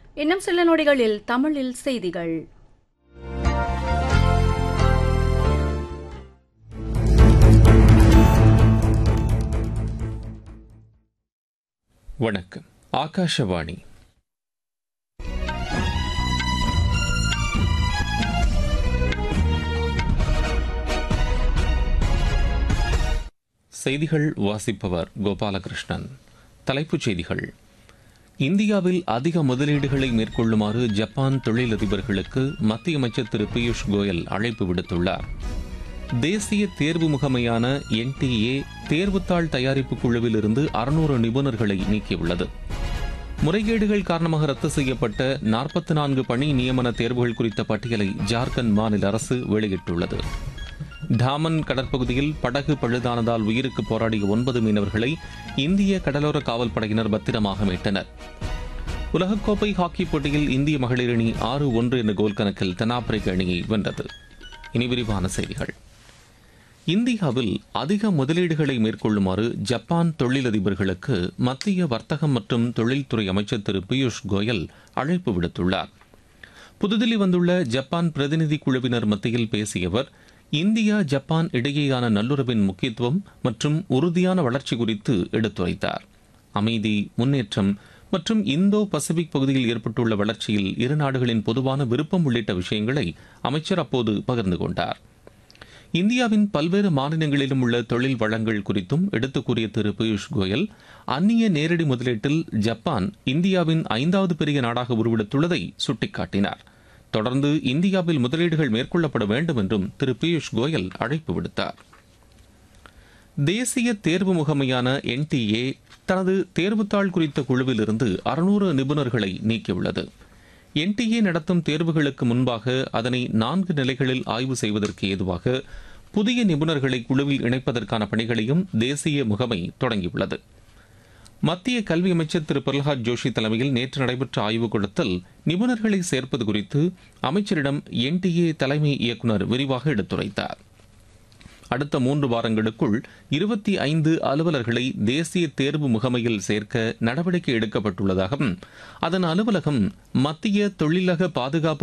இன்னும் சில நொடிகளில் தமிழில் செய்திகள் வணக்கம் ஆகாஷவாணி செய்திகள் வாசிப்பவர் கோபாலகிருஷ்ணன் தலைப்புச் செய்திகள் இந்தியாவில் அதிக முதலீடுகளை மேற்கொள்ளுமாறு ஜப்பான் தொழிலதிபர்களுக்கு மத்திய அமைச்சர் திரு பியூஷ் கோயல் அழைப்பு விடுத்துள்ளார் தேசிய தேர்வு முகமையான என்டிஏ தேர்வுத்தாள் தயாரிப்பு குழுவில் இருந்து அறுநூறு நிபுணர்களை நீக்கியுள்ளது முறைகேடுகள் காரணமாக ரத்து செய்யப்பட்ட நாற்பத்தி நான்கு பணி நியமன தேர்வுகள் குறித்த பட்டியலை ஜார்க்கண்ட் மாநில அரசு வெளியிட்டுள்ளது டாமன் கடற்பகுதியில் படகு பழுதானதால் உயிருக்கு போராடிய ஒன்பது மீனவர்களை இந்திய கடலோர காவல் படையினர் பத்திரமாக மீட்டனர் உலகக்கோப்பை ஹாக்கி போட்டியில் இந்திய மகளிர் அணி ஆறு ஒன்று என்ற கோல் கணக்கில் தென்னாப்பிரிக்க அணியை வென்றது இனி விரிவான செய்திகள் இந்தியாவில் அதிக முதலீடுகளை மேற்கொள்ளுமாறு ஜப்பான் தொழிலதிபர்களுக்கு மத்திய வர்த்தகம் மற்றும் தொழில்துறை அமைச்சர் திரு பியூஷ் கோயல் அழைப்பு விடுத்துள்ளார் புதுதில்லி வந்துள்ள ஜப்பான் பிரதிநிதி குழுவினர் மத்தியில் பேசிய அவர் இந்தியா ஜப்பான் இடையேயான நல்லுறவின் முக்கியத்துவம் மற்றும் உறுதியான வளர்ச்சி குறித்து எடுத்துரைத்தார் அமைதி முன்னேற்றம் மற்றும் இந்தோ பசிபிக் பகுதியில் ஏற்பட்டுள்ள வளர்ச்சியில் இரு நாடுகளின் பொதுவான விருப்பம் உள்ளிட்ட விஷயங்களை அமைச்சர் அப்போது பகிர்ந்து கொண்டார் இந்தியாவின் பல்வேறு மாநிலங்களிலும் உள்ள தொழில் வளங்கள் குறித்தும் எடுத்துக் கூறிய திரு பியூஷ் கோயல் அந்நிய நேரடி முதலீட்டில் ஜப்பான் இந்தியாவின் ஐந்தாவது பெரிய நாடாக உருவெடுத்துள்ளதை சுட்டிக்காட்டினார் தொடர்ந்து இந்தியாவில் முதலீடுகள் மேற்கொள்ளப்பட வேண்டும் என்றும் திரு பியூஷ் கோயல் அழைப்பு விடுத்தார் தேசிய தேர்வு முகமையான என்டிஏ தனது தேர்வுத்தாள் குறித்த குழுவிலிருந்து அறுநூறு நிபுணர்களை நீக்கியுள்ளது என்டிஏ நடத்தும் தேர்வுகளுக்கு முன்பாக அதனை நான்கு நிலைகளில் ஆய்வு செய்வதற்கு ஏதுவாக புதிய நிபுணர்களை குழுவில் இணைப்பதற்கான பணிகளையும் தேசிய முகமை தொடங்கியுள்ளது மத்திய கல்வி அமைச்சர் திரு பிரகலாத் ஜோஷி தலைமையில் நேற்று நடைபெற்ற ஆய்வுக் கூட்டத்தில் நிபுணர்களை சேர்ப்பது குறித்து அமைச்சரிடம் என்டிஏ தலைமை இயக்குநர் விரிவாக எடுத்துரைத்தார் அடுத்த மூன்று வாரங்களுக்குள் இருபத்தி ஐந்து அலுவலர்களை தேசிய தேர்வு முகமையில் சேர்க்க நடவடிக்கை எடுக்கப்பட்டுள்ளதாகவும் அதன் அலுவலகம் மத்திய தொழிலக பாதுகாப்பு